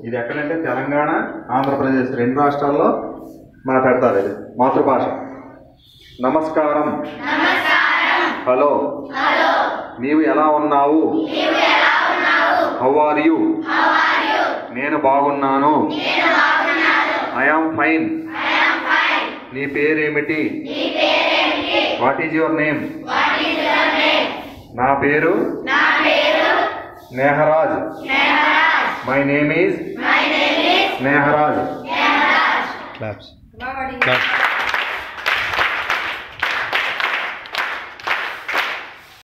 ఇది ఎక్కడంటే తెలంగాణ ఆంధ్రప్రదేశ్ రెండు రాష్ట్రాల్లో మాట్లాడతారు ఇది మాతృభాష నమస్కారం హలో నీవు ఎలా ఉన్నావు హౌ ఆర్ యు నేను బాగున్నాను ఐ ఆమ్ ఫైన్ నీ పేరేమిటి వాట్ ఈజ్ యువర్ నేమ్ నా పేరు Sneharaj my name is Sneharaj claps claps